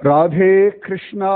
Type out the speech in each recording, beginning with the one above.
ராதே கிருஷ்ணா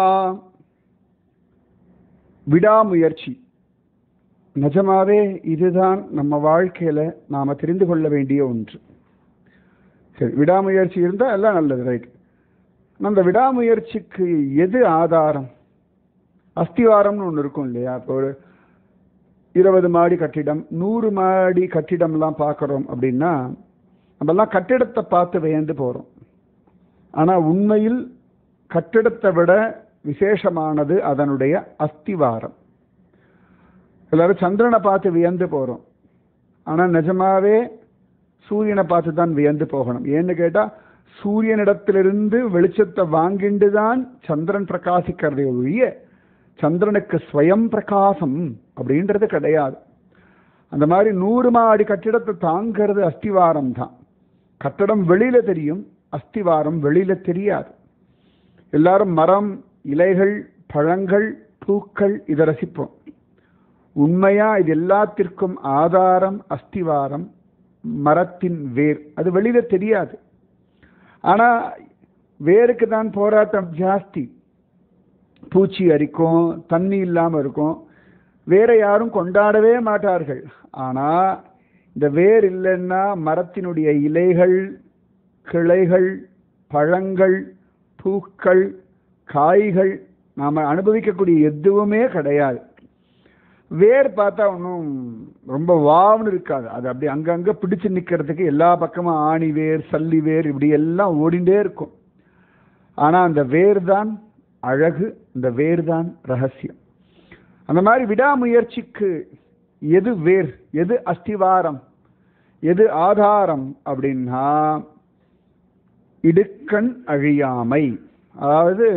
விடாமுயற்சி நிஜமாவே இதுதான் நம்ம வாழ்க்கையில நாம தெரிந்து கொள்ள வேண்டிய ஒன்று சரி விடாமுயற்சி இருந்தா எல்லாம் நல்லது ரைட் அந்த விடாமுயற்சிக்கு எது ஆதாரம் அஸ்திவாரம்னு ஒன்று இருக்கும் இல்லையா இப்போ ஒரு இருபது மாடி கட்டிடம் நூறு மாடி கட்டிடம்லாம் பார்க்குறோம் அப்படின்னா நம்மெல்லாம் கட்டிடத்தை பார்த்து வியந்து போகிறோம் ஆனால் உண்மையில் கட்டிடத்தை விட விசேஷமானது அதனுடைய அஸ்திவாரம் எல்லாரும் சந்திரனை பார்த்து வியந்து போகிறோம் ஆனால் நிஜமாவே சூரியனை பார்த்து தான் வியந்து போகணும் ஏன்னு கேட்டால் சூரியனிடத்திலிருந்து வெளிச்சத்தை வாங்கிண்டு தான் சந்திரன் பிரகாசிக்கிறதே ஒழிய சந்திரனுக்கு ஸ்வயம் பிரகாசம் அப்படின்றது கிடையாது அந்த மாதிரி நூறு மாடி கட்டிடத்தை தாங்கிறது அஸ்திவாரம் தான் கட்டடம் வெளியில தெரியும் அஸ்திவாரம் வெளியில தெரியாது எல்லாரும் மரம் இலைகள் பழங்கள் பூக்கள் இதை ரசிப்போம் உண்மையா இது எல்லாத்திற்கும் ஆதாரம் அஸ்திவாரம் மரத்தின் வேர் அது வெளியில தெரியாது ஆனா வேருக்கு தான் போராட்டம் ஜாஸ்தி பூச்சி அரிக்கும் தண்ணி இல்லாம இருக்கும் வேற யாரும் கொண்டாடவே மாட்டார்கள் ஆனா இந்த வேர் இல்லைன்னா மரத்தினுடைய இலைகள் கிளைகள் பழங்கள் பூக்கள் காய்கள் நாம அனுபவிக்கக்கூடிய எதுவுமே கிடையாது வேர் பார்த்தா ஒன்றும் ரொம்ப வாவ்னு இருக்காது அது அப்படி அங்கங்க பிடிச்சு நிக்கிறதுக்கு எல்லா பக்கமும் ஆணி வேர் சல்லி வேர் இப்படி எல்லாம் ஓடிண்டே இருக்கும் ஆனா அந்த வேர் தான் அழகு இந்த வேர் தான் ரகசியம் அந்த மாதிரி விடாமுயற்சிக்கு எது வேர் எது அஸ்திவாரம் எது ஆதாரம் அப்படின்னா இடுக்கண் அழியாமை அதாவது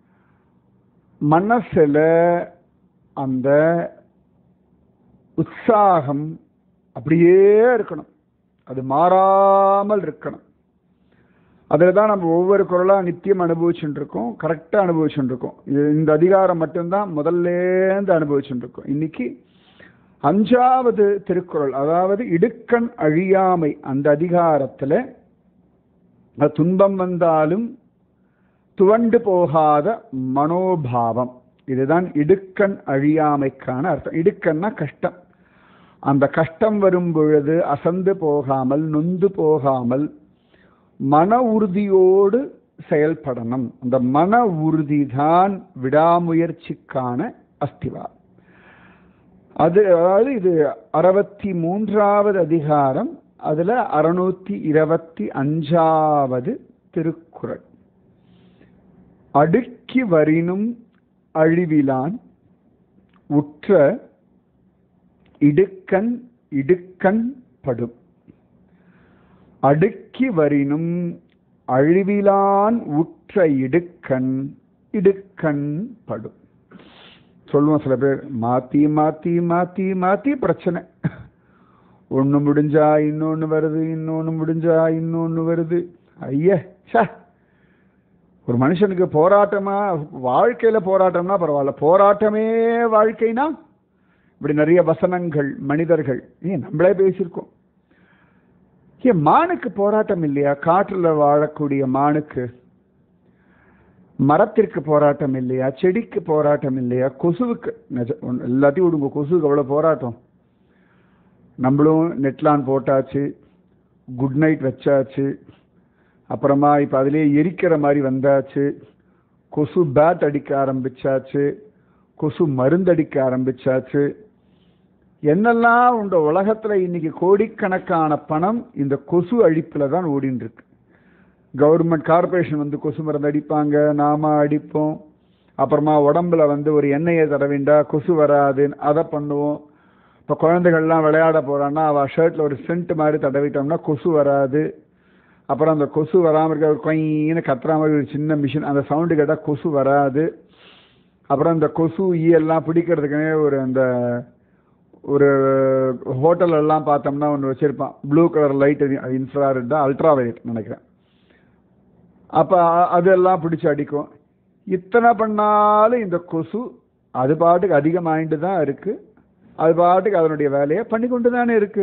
மனசுல அந்த உற்சாகம் அப்படியே இருக்கணும் அது மாறாமல் இருக்கணும் அதில் தான் நம்ம ஒவ்வொரு குரலாக நித்தியம் அனுபவிச்சுட்டு இருக்கோம் கரெக்டாக அனுபவிச்சுட்டு இருக்கோம் இது இந்த அதிகாரம் மட்டும்தான் முதல்லேருந்து அனுபவிச்சுட்டு இருக்கோம் இன்னைக்கு அஞ்சாவது திருக்குறள் அதாவது இடுக்கண் அழியாமை அந்த அதிகாரத்தில் துன்பம் வந்தாலும் துவண்டு போகாத மனோபாவம் இதுதான் இடுக்கண் அழியாமைக்கான அர்த்தம் இடுக்கன்னா கஷ்டம் அந்த கஷ்டம் வரும் பொழுது அசந்து போகாமல் நொந்து போகாமல் மன உறுதியோடு செயல்படணும் அந்த மன உறுதி தான் விடாமுயற்சிக்கான அஸ்திவாரம் அது அதாவது இது அறுபத்தி மூன்றாவது அதிகாரம் அதுல அறுநூத்தி இருபத்தி அஞ்சாவது திருக்குறள் அடுக்கி வரினும் அழிவிலான் உற்ற இடுக்கண் இடுக்கண் படும் அடுக்கி வரினும் அழிவிலான் உற்ற இடுக்கண் இடுக்கண் படும் சொல்லுவோம் சில பேர் மாத்தி மாத்தி மாத்தி மாத்தி பிரச்சனை ஒன்று முடிஞ்சா இன்னொன்று வருது இன்னொன்று முடிஞ்சா இன்னொன்று வருது ஐய சா ஒரு மனுஷனுக்கு போராட்டமா வாழ்க்கையில போராட்டம்னா பரவாயில்ல போராட்டமே வாழ்க்கைனா இப்படி நிறைய வசனங்கள் மனிதர்கள் ஏன் நம்மளே பேசியிருக்கோம் ஏன் மானுக்கு போராட்டம் இல்லையா காற்றுல வாழக்கூடிய மானுக்கு மரத்திற்கு போராட்டம் இல்லையா செடிக்கு போராட்டம் இல்லையா கொசுவுக்கு எல்லாத்தையும் விடுங்க கொசுவுக்கு அவ்வளோ போராட்டம் நம்மளும் நெட்லான் போட்டாச்சு குட் நைட் வச்சாச்சு அப்புறமா இப்போ அதிலே எரிக்கிற மாதிரி வந்தாச்சு கொசு பேட் அடிக்க ஆரம்பிச்சாச்சு கொசு மருந்தடிக்க ஆரம்பிச்சாச்சு என்னெல்லாம் உண்ட உலகத்துல இன்னைக்கு கோடிக்கணக்கான பணம் இந்த கொசு அழிப்புல தான் ஓடின்னு இருக்கு கவர்மெண்ட் கார்பரேஷன் வந்து கொசு மருந்து அடிப்பாங்க நாம அடிப்போம் அப்புறமா உடம்புல வந்து ஒரு எண்ணெயை தர வேண்டா கொசு வராது அதை பண்ணுவோம் இப்போ குழந்தைகள்லாம் விளையாட போறான்னா அவள் ஷர்ட்ல ஒரு சென்ட் மாதிரி தடவிட்டோம்னா கொசு வராது அப்புறம் அந்த கொசு வராமல் இருக்க ஒரு கொயின்னு கத்துற மாதிரி ஒரு சின்ன மிஷின் அந்த சவுண்டு கேட்டால் கொசு வராது அப்புறம் இந்த கொசு ஈயெல்லாம் பிடிக்கிறதுக்குனே ஒரு அந்த ஒரு ஹோட்டல் எல்லாம் பார்த்தோம்னா ஒன்று வச்சிருப்பான் ப்ளூ கலர் லைட் இன்ஃப்ராரெட் தான் அல்ட்ரா வயலட் நினைக்கிறேன் அப்போ அதெல்லாம் பிடிச்சி அடிக்கும் இத்தனை பண்ணாலும் இந்த கொசு அது பாட்டுக்கு அதிகமாயிட்டு தான் இருக்கு அது பாட்டுக்கு அதனுடைய வேலையை பண்ணி கொண்டு தானே இருக்கு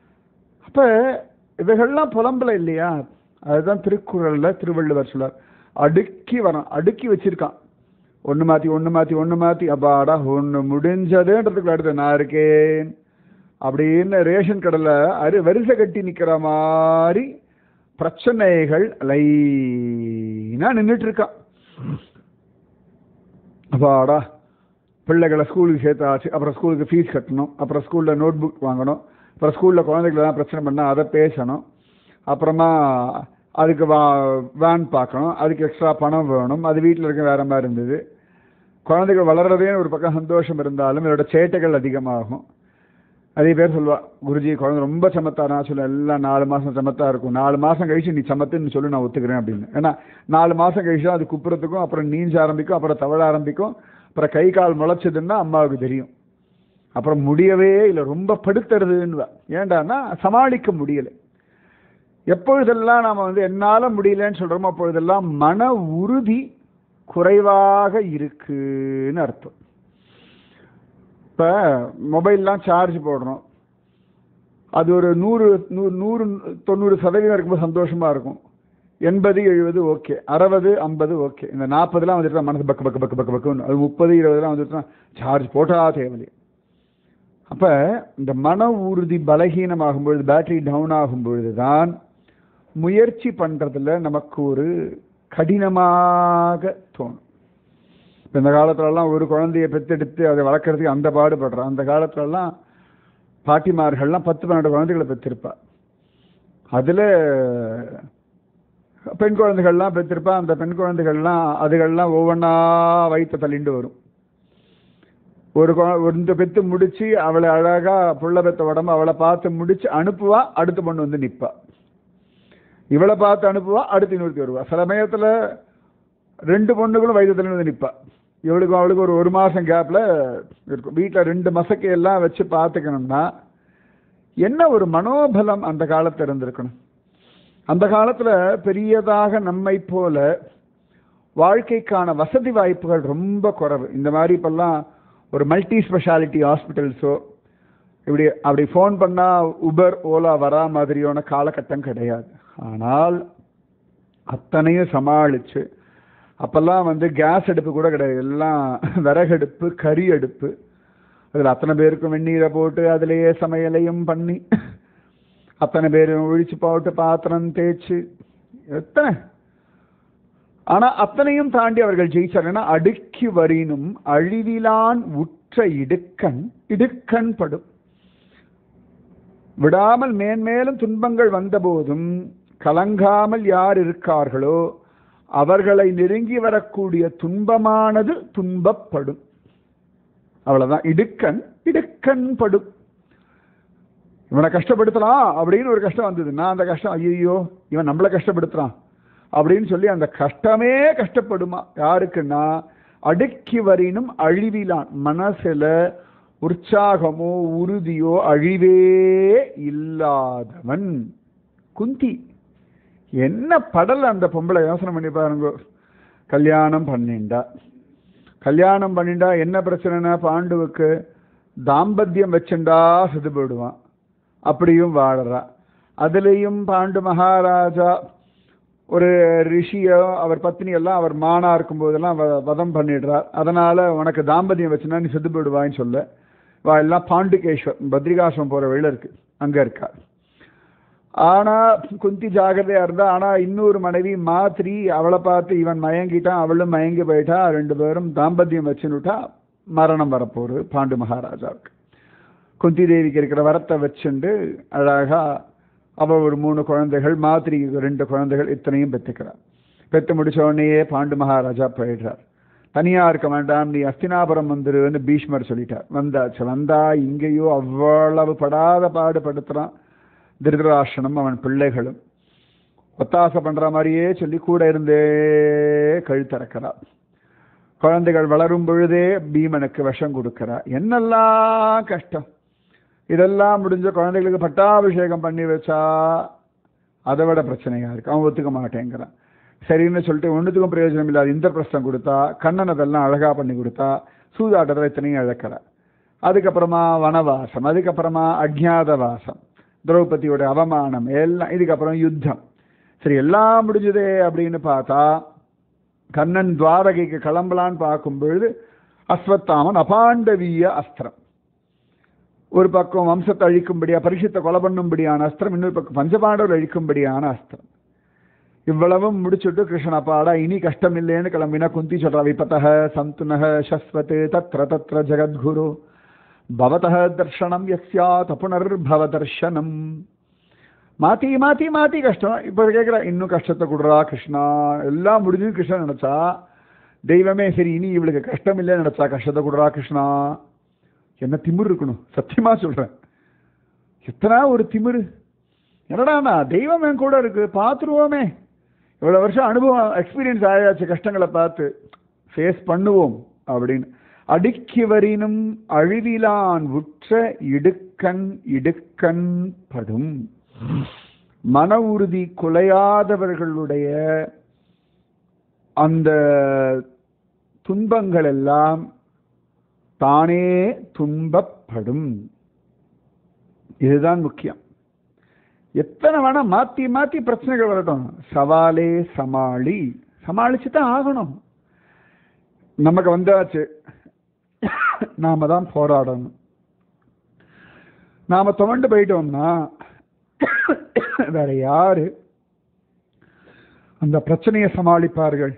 அப்ப இவைகள்லாம் புலம்பல இல்லையா அதுதான் திருக்குறள்ல திருவள்ளுவர் சொல்றார் அடுக்கி வரான் அடுக்கி வச்சிருக்கான் ஒன்று மாற்றி ஒன்று மாற்றி ஒன்று மாற்றி அப்பாடா ஒன்று முடிஞ்சதுன்றதுக்கு அடுத்து நான் இருக்கேன் அப்படின்னு ரேஷன் கடையில் அரு வரிசை கட்டி நிற்கிற மாதிரி பிரச்சனைகள் லைனா நின்றுட்டு இருக்கான் அப்பாடா பிள்ளைகளை ஸ்கூலுக்கு சேர்த்தாச்சு அப்புறம் ஸ்கூலுக்கு ஃபீஸ் கட்டணும் அப்புறம் ஸ்கூலில் நோட் புக் வாங்கணும் அப்புறம் ஸ்கூலில் குழந்தைகளெல்லாம் பிரச்சனை பண்ணால் அதை பேசணும் அப்புறமா அதுக்கு வா வேன் பார்க்கணும் அதுக்கு எக்ஸ்ட்ரா பணம் வேணும் அது வீட்டில் இருக்க வேற மாதிரி இருந்தது குழந்தைகள் வளர்றதே ஒரு பக்கம் சந்தோஷம் இருந்தாலும் இதோட சேட்டைகள் அதிகமாகும் அதே பேர் சொல்லுவா குருஜி குழந்தை ரொம்ப சமத்தா நான் சொல்ல எல்லாம் நாலு மாசம் சமத்தா இருக்கும் நாலு மாசம் கழிச்சு நீ சமத்துன்னு சொல்லி நான் ஒத்துக்கிறேன் அப்படின்னு ஏன்னா நாலு மாசம் கழிச்சு அது குப்புறத்துக்கும் அப்புறம் நீஞ்ச ஆரம்பிக்கும் அப்புறம் தவழ ஆரம்பிக்கும் அப்புறம் கை கால் முளைச்சதுன்னா அம்மாவுக்கு தெரியும் அப்புறம் முடியவே இல்லை ரொம்ப படுத்துறதுன்னு ஏண்டான்னா சமாளிக்க முடியலை எப்பொழுதெல்லாம் நாம வந்து என்னால முடியலன்னு சொல்றோமோ அப்பொழுதெல்லாம் மன உறுதி குறைவாக இருக்குன்னு அர்த்தம் இப்போ மொபைல்லாம் சார்ஜ் போடுறோம் அது ஒரு நூறு நூறு நூறு தொண்ணூறு சதவீதம் இருக்கும்போது சந்தோஷமா இருக்கும் எண்பது எழுபது ஓகே அறுபது ஐம்பது ஓகே இந்த நாற்பதுலாம் வந்துட்டு மனசு பக்கு பக்கு பக்கு பக்கு பக்குன்னு அது முப்பது இருபதுலாம் வந்துட்டு சார்ஜ் போட்டா தேவையில்லை அப்போ இந்த மன உறுதி பலகீனமாகும் பொழுது பேட்டரி டவுன் ஆகும் பொழுது தான் முயற்சி பண்ணுறதுல நமக்கு ஒரு கடினமாக தோணும் இப்போ இந்த காலத்துலலாம் ஒரு குழந்தைய பெத்தெடுத்து அதை வளர்க்குறதுக்கு அந்த பாடுபடுறோம் அந்த காலத்துலலாம் பாட்டிமார்கள்லாம் பத்து பன்னெண்டு குழந்தைகளை பெற்றிருப்பா அதில் பெண் குழந்தைகள்லாம் பெற்றிருப்பா அந்த பெண் குழந்தைகள்லாம் அதுகள்லாம் ஒவ்வொன்றா வயிற்று தள்ளிண்டு வரும் ஒரு இந்த பெத்து முடிச்சு அவளை அழகா புள்ள பெத்த உடம்பு அவளை பார்த்து முடிச்சு அனுப்புவா அடுத்த பொண்ணு வந்து நிற்பா இவளை பார்த்து அனுப்புவா அடுத்து இன்னொருத்தி வருவா சில சமயத்தில் ரெண்டு பொண்ணுகளும் வயிற்றுல வந்து நிற்பா இவளுக்கும் அவளுக்கு ஒரு ஒரு மாதம் கேப்பில் இருக்கும் வீட்டில் ரெண்டு மசக்கையெல்லாம் வச்சு பார்த்துக்கணும்னா என்ன ஒரு மனோபலம் அந்த காலத்தில் இருந்திருக்கணும் அந்த காலத்தில் பெரியதாக நம்மை போல வாழ்க்கைக்கான வசதி வாய்ப்புகள் ரொம்ப குறைவு இந்த மாதிரி இப்பெல்லாம் ஒரு மல்டி ஸ்பெஷாலிட்டி ஹாஸ்பிட்டல்ஸோ இப்படி அப்படி ஃபோன் பண்ணால் உபர் ஓலா வரா மாதிரியான காலகட்டம் கிடையாது ஆனால் அத்தனையும் சமாளித்து அப்போல்லாம் வந்து கேஸ் அடுப்பு கூட கிடையாது எல்லாம் விறகடுப்பு கறி அடுப்பு அதில் அத்தனை பேருக்கும் வெந்நீரை போட்டு அதிலேயே சமையலையும் பண்ணி அத்தனை பேரும் ஒழிச்சு போட்டு பாத்திரம் தேய்ச்சி எத்தனை ஆனா அத்தனையும் தாண்டி அவர்கள் ஜெயிச்சார் அடுக்கி வரினும் அழிவிலான் உற்ற இடுக்கண் இடுக்கண் படும் விடாமல் மேன்மேலும் துன்பங்கள் வந்தபோதும் கலங்காமல் யார் இருக்கார்களோ அவர்களை நெருங்கி வரக்கூடிய துன்பமானது துன்பப்படும் அவ்வளவுதான் இடுக்கண் இடுக்கண் படும் இவனை கஷ்டப்படுத்தலாம் அப்படின்னு ஒரு கஷ்டம் வந்ததுன்னா அந்த கஷ்டம் ஐயோ இவன் நம்மளை கஷ்டப்படுத்துறான் அப்படின்னு சொல்லி அந்த கஷ்டமே கஷ்டப்படுமா யாருக்குன்னா அடுக்கி வரினும் அழிவிலான் மனசுல உற்சாகமோ உறுதியோ அழிவே இல்லாதவன் குந்தி என்ன படல அந்த பொம்பளை யோசனை பண்ணி பாருங்க கல்யாணம் பண்ணிண்டா கல்யாணம் பண்ணிண்டா என்ன பிரச்சனைனா பாண்டுவுக்கு தாம்பத்தியம் வச்சுண்டா செது போயிடுவான் அப்படியும் வாழறா அதுலேயும் பாண்டு மகாராஜா ஒரு ரிஷியோ அவர் பத்னி எல்லாம் அவர் மானா இருக்கும்போதெல்லாம் வதம் பண்ணிடுறார் அதனால உனக்கு தாம்பத்தியம் வச்சுனா நீ செத்து போயிடுவான்னு சொல்ல வா எல்லாம் பாண்டுகேஸ்வர் பத்ரிகாசிரம் போற வழியில இருக்கு அங்க இருக்கா ஆனா குந்தி ஜாகிரதையா இருந்தா ஆனா இன்னொரு மனைவி மாத்திரி அவளை பார்த்து இவன் மயங்கிட்டான் அவளும் மயங்கி போயிட்டா ரெண்டு பேரும் தாம்பத்தியம் வச்சுன்னுட்டா மரணம் வரப்போகுது பாண்டு மகாராஜாவுக்கு குந்தி தேவிக்கு இருக்கிற வரத்தை வச்சுண்டு அழகா அவள் ஒரு மூணு குழந்தைகள் மாத்திரி ரெண்டு குழந்தைகள் இத்தனையும் பெற்றுக்கிறார் பெற்று முடிச்ச உடனேயே பாண்டு மகாராஜா போயிடுறார் தனியா இருக்க வேண்டாம் நீ அஸ்தினாபுரம் வந்துருன்னு பீஷ்மர் சொல்லிட்டார் வந்தாச்சு வந்தா இங்கேயோ அவ்வளவு படாத பாடுபடுத்துறான் திருதராசனம் அவன் பிள்ளைகளும் ஒத்தாசை பண்ற மாதிரியே சொல்லி கூட இருந்தே கழுத்தறக்கிறார் குழந்தைகள் வளரும் பொழுதே பீமனுக்கு விஷம் கொடுக்கிறார் என்னெல்லாம் கஷ்டம் இதெல்லாம் முடிஞ்ச குழந்தைகளுக்கு பட்டாபிஷேகம் பண்ணி வச்சா அதை விட பிரச்சனையா இருக்கு அவன் ஒத்துக்க மாட்டேங்கிறான் சரின்னு சொல்லிட்டு ஒன்றுத்துக்கும் பிரயோஜனம் இல்லாத இந்திரபிரஸ்தம் கொடுத்தா கண்ணன் அதெல்லாம் அழகா பண்ணி கொடுத்தா சூதாட்டத்தில் இத்தனையும் இழக்கிறார் அதுக்கப்புறமா வனவாசம் அதுக்கப்புறமா அஜ்ஞாத வாசம் திரௌபதியோட அவமானம் எல்லாம் இதுக்கப்புறம் யுத்தம் சரி எல்லாம் முடிஞ்சதே அப்படின்னு பார்த்தா கண்ணன் துவாரகைக்கு கிளம்பலான்னு பார்க்கும் பொழுது அஸ்வத்தாமன் அபாண்டவீய அஸ்திரம் ஒரு பக்கம் வம்சத்தை அழிக்கும்படியா பரிசுத்தை கொலை பண்ணும்படியான அஸ்திரம் இன்னொரு பக்கம் பஞ்சபாண்டவர் அழிக்கும்படியான அஸ்திரம் இவ்வளவும் முடிச்சுட்டு கிருஷ்ண பாடா இனி கஷ்டம் இல்லைன்னு கிளம்பினா குந்தி சொல்றா விபத்தக சந்துனக சஸ்வத் தத்ர தத்ர ஜெகத்குரு பவதः தர்ஷனம் யஸ்யாத் புனர்பவ தர்ஷனம் மாத்தி மாத்தி மாத்தி கஷ்டம் இப்போ கேட்குற இன்னும் கஷ்டத்தை கொடுறா கிருஷ்ணா எல்லாம் முடிஞ்சு கிருஷ்ணன் நினைச்சா தெய்வமே சரி இனி இவளுக்கு கஷ்டம் இல்லைன்னு நினைச்சா கஷ்டத்தை கொடுறா கிருஷ்ணா என்ன திமிரு இருக்கணும் சத்தியமா சொல்றேன் எத்தனை ஒரு திமிரு என்னடாண்ணா தெய்வம் என் கூட இருக்கு பார்த்துருவோமே இவ்வளவு வருஷம் அனுபவம் எக்ஸ்பீரியன்ஸ் ஆயாச்சு கஷ்டங்களை பார்த்து ஃபேஸ் பண்ணுவோம் அப்படின்னு அடுக்கி வரினும் அழிவிலான் உற்ற இடுக்கண் இடுக்கண் படும் மன உறுதி குலையாதவர்களுடைய அந்த துன்பங்கள் எல்லாம் தானே துன்பப்படும் இதுதான் முக்கியம் எத்தனை வேணா மாத்தி மாத்தி பிரச்சனைகள் வரட்டும் சவாலே சமாளி சமாளிச்சு தான் ஆகணும் நமக்கு வந்தாச்சு நாம தான் போராடணும் நாம துவண்டு போயிட்டோம்னா வேற யாரு அந்த பிரச்சனையை சமாளிப்பார்கள்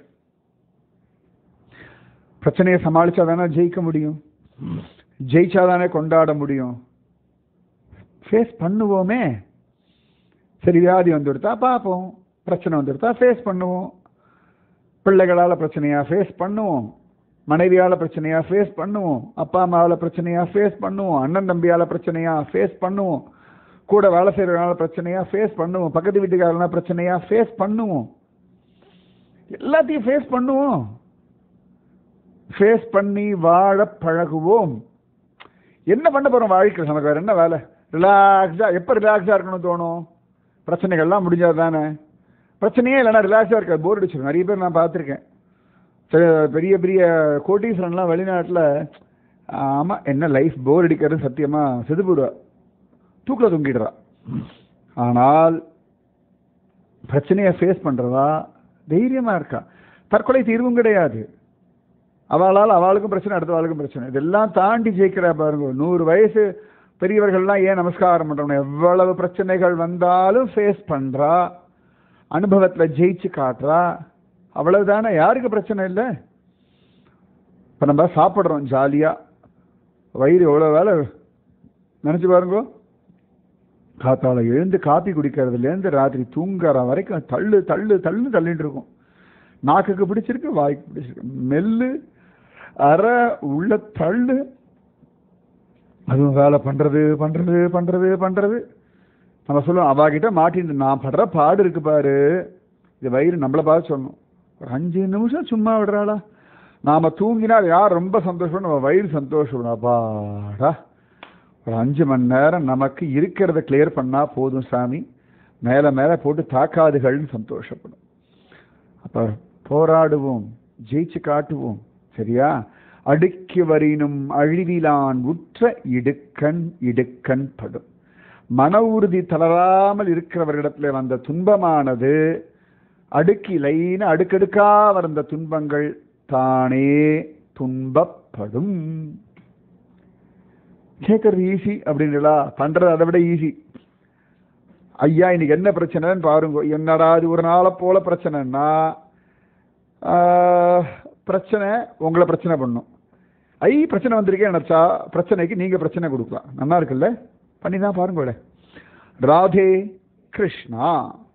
பிரச்சனையை சமாளிச்சா தானே ஜெயிக்க முடியும் ஜெயிச்சாதானே கொண்டாட முடியும் ஃபேஸ் பண்ணுவோமே சரி வியாதி வந்துடுத்தா பார்ப்போம் பிரச்சனை வந்துடுத்தா ஃபேஸ் பண்ணுவோம் பிள்ளைகளால் பிரச்சனையா ஃபேஸ் பண்ணுவோம் மனைவியால் பிரச்சனையா ஃபேஸ் பண்ணுவோம் அப்பா அம்மாவால் பிரச்சனையா ஃபேஸ் பண்ணுவோம் அண்ணன் தம்பியால் பிரச்சனையா ஃபேஸ் பண்ணுவோம் கூட வேலை செய்கிறவங்களால பிரச்சனையா ஃபேஸ் பண்ணுவோம் பக்கத்து வீட்டுக்காரனா பிரச்சனையா ஃபேஸ் பண்ணுவோம் எல்லாத்தையும் ஃபேஸ் பண்ணுவோம் ஃபேஸ் பண்ணி வாழ பழகுவோம் என்ன பண்ண போகிறோம் வாழ்க்கை நமக்கு வேறு என்ன வேலை ரிலாக்ஸாக எப்போ ரிலாக்ஸாக இருக்கணும்னு தோணும் பிரச்சனைகள்லாம் முடிஞ்சால் தானே பிரச்சனையே இல்லைன்னா ரிலாக்ஸாக இருக்காது போர் அடிச்சிடும் நிறைய பேர் நான் பார்த்துருக்கேன் பெரிய பெரிய கோட்டீஸ்வரன்லாம் வெளிநாட்டில் ஆமாம் என்ன லைஃப் போர் அடிக்கிறது சத்தியமாக செது போடுவா தூக்கில் தொங்கிடுறா ஆனால் பிரச்சனையை ஃபேஸ் பண்ணுறதா தைரியமாக இருக்கா தற்கொலை தீர்வும் கிடையாது அவளால் அவளுக்கும் பிரச்சனை அடுத்த அவளுக்கும் பிரச்சனை இதெல்லாம் தாண்டி ஜெயிக்கிறா பாருங்க நூறு வயசு பெரியவர்கள்லாம் ஏன் நமஸ்காரம் பண்ணுறோம் எவ்வளவு பிரச்சனைகள் வந்தாலும் ஃபேஸ் பண்ணுறா அனுபவத்தில் ஜெயிச்சு காட்டுறா அவ்வளவுதானே யாருக்கு பிரச்சனை இல்லை இப்போ நம்ம சாப்பிட்றோம் ஜாலியாக வயிறு எவ்வளோ வேலை நினச்சி பாருங்க காத்தால எழுந்து காப்பி குடிக்கிறதுலேருந்து ராத்திரி தூங்குற வரைக்கும் தள்ளு தள்ளு தள்ளு தள்ளிட்டு இருக்கும் நாக்குக்கு பிடிச்சிருக்கு வாய்க்கு பிடிச்சிருக்கு மெல்லு அரை உள்ள தள்ளு அதுவும் வேலை பண்றது பண்றது பண்றது பண்றது நம்ம சொல்லுவோம் அவாகிட்ட மாட்டின்னு நான் படுற பாடு இருக்கு பாரு இது வயிறு நம்மளை பார்த்து சொல்லணும் ஒரு அஞ்சு நிமிஷம் சும்மா விடுறாளா நாம தூங்கினா யார் ரொம்ப சந்தோஷம் நம்ம வயிறு சந்தோஷம் அப்பாடா ஒரு அஞ்சு மணி நேரம் நமக்கு இருக்கிறத கிளியர் பண்ணா போதும் சாமி மேலே மேலே போட்டு தாக்காதுகள்னு சந்தோஷப்படும் அப்ப போராடுவோம் ஜெயிச்சு காட்டுவோம் சரியா அடுக்கி வரினும் அழிவிலான் உற்ற இடுக்கண் இடுக்கண் படும் மன உறுதி தளராமல் இருக்கிறவர்களிடத்துல வந்த துன்பமானது அடுக்கி லைன அடுக்கடுக்கா வந்த துன்பங்கள் தானே துன்பப்படும் கேட்கறது ஈஸி அப்படின்றா பண்றது அதை விட ஈஸி ஐயா இன்னைக்கு என்ன பிரச்சனைன்னு பாருங்க என்னடா அது ஒரு நாளை போல பிரச்சனைன்னா பிரச்சனை உங்களை பிரச்சனை பண்ணும் ஐ பிரச்சனை வந்திருக்கேன் நினச்சா பிரச்சனைக்கு நீங்கள் பிரச்சனை கொடுக்கலாம் நல்லா இருக்குல்ல பண்ணி தான் பாருங்க ராதே கிருஷ்ணா